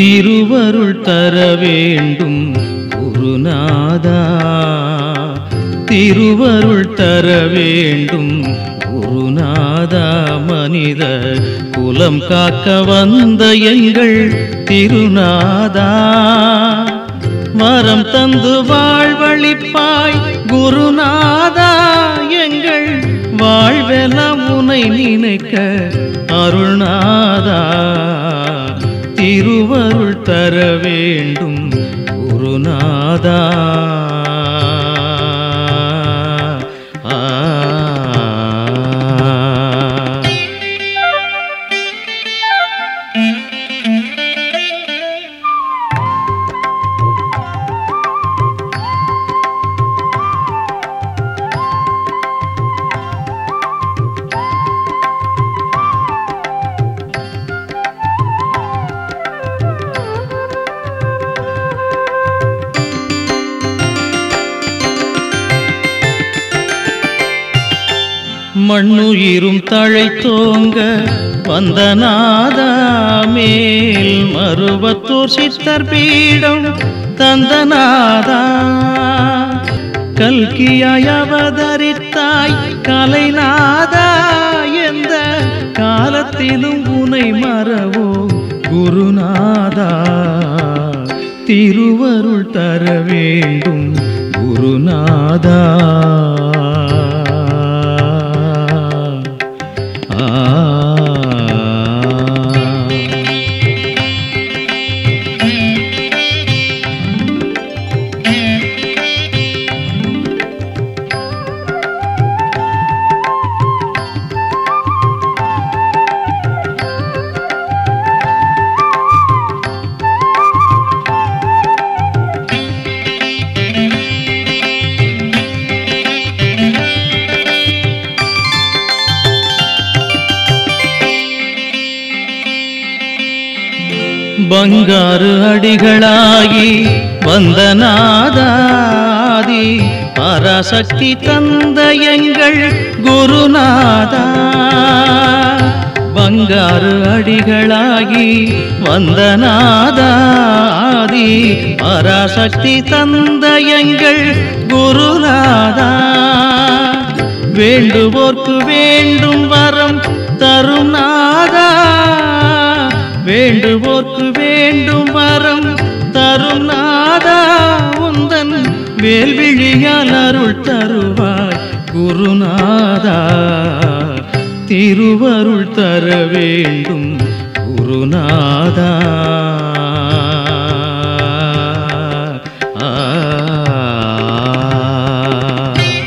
திருவருள் தர வேண்டும் குருநாதா திருவருள் தர வேண்டும் குருநாதா மனித குலம் காக்க வந்த எங்கள் திருநாதா வரம் தந்து வாழ்வழிப்பாய் குருநாதா எங்கள் வாழ்வெல்லாம் உனை நினைக்க அருள்நாதா திருவருள் தர வேண்டும் குருநாதா ஆ மண்ணுயிரும் தழைத்தோங்க வந்த நாதா மேல் மருவத்தூர் சித்தர் பீடம் தந்த நாதா கல்கியாய் அவதரித்தாய் கலைநாதா எந்த காலத்திலும் உனை மறவோ குருநாதா திருவருள் தர வேண்டும் குருநாதா ஆ பங்காரு அடிகளாகி வந்த நாதாதி பராசக்தி தந்த எங்கள் குருநாதா பங்காரு அடிகளாகி வந்த நாதாதி பராசக்தி தந்த எங்கள் குருநாதா வேண்டுவோர்க்கு வேண்டும் வரம் தரும் நாதா வேண்டுவோர்க்கு வேண்டும் வரம் தரும் நாதா உந்தன் வேல்விழியால் அருள் தருவாய் குருநாதா திருவருள் தர வேண்டும் குருநாதா ஆ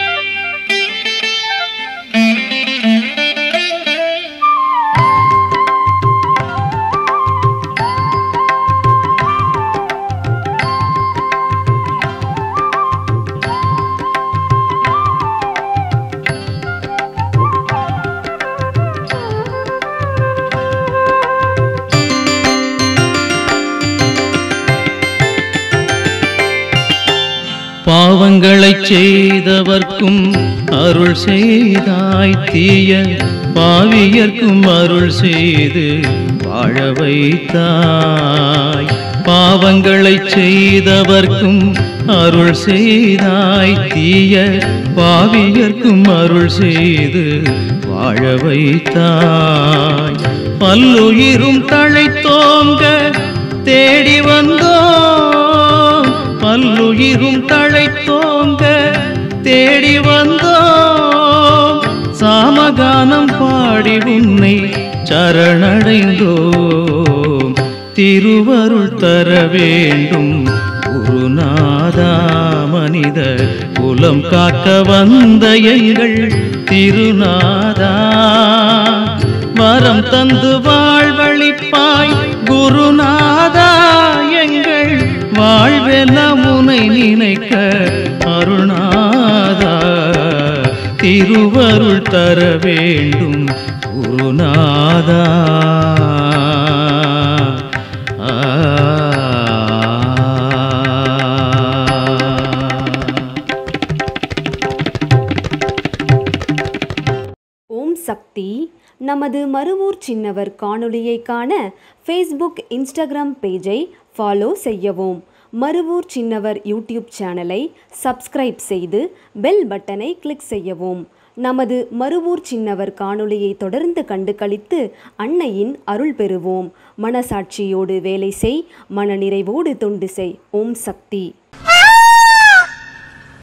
பாவங்களைச் செய்தவர்க்கும் அருள் செய்தாய் தீய பாவியர்க்கும் அருள் செய்து வாழ வைத்தாய் பாவங்களைச் செய்தவர்க்கும் அருள் செய்தாய் தீய பாவியர்க்கும் அருள் செய்து வாழ வைத்தாய் பல்லுயிரும் தழைத்தோங்க தேடி வந்தோம் பல்லுயிரும் தழைத்தோங்க தேடி வந்தோம் சாமகானம் பாடி உன்னை சரணடைந்தோம் திருவருள் தர வேண்டும் குருநாதா மனித குலம் காக்க வந்த எங்கள் திருநாதா வரம் தந்து வாழ்வழிப்பாய் குருநாதா எங்கள் வாழ்வெல்லாம் உனை நினைக்க அருணாதா திருவருள் தர வேண்டும் குருநாதா ஆ ஓம் சக்தி நமது மறுவூர் சின்னவர் காணொளியை காண ஃபேஸ்புக் இன்ஸ்டாகிராம் பேஜை ஃபாலோ செய்யவும் மறுவூர் சின்னவர் யூடியூப் சேனலை சப்ஸ்கிரைப் செய்து பெல் பட்டனை கிளிக் செய்யவும் நமது மறுவூர் சின்னவர் காணொளியை தொடர்ந்து கண்டு களித்து அன்னையின் அருள் பெறுவோம் மனசாட்சியோடு வேலை செய் மனநிறைவோடு தொண்டு செய் ஓம் சக்தி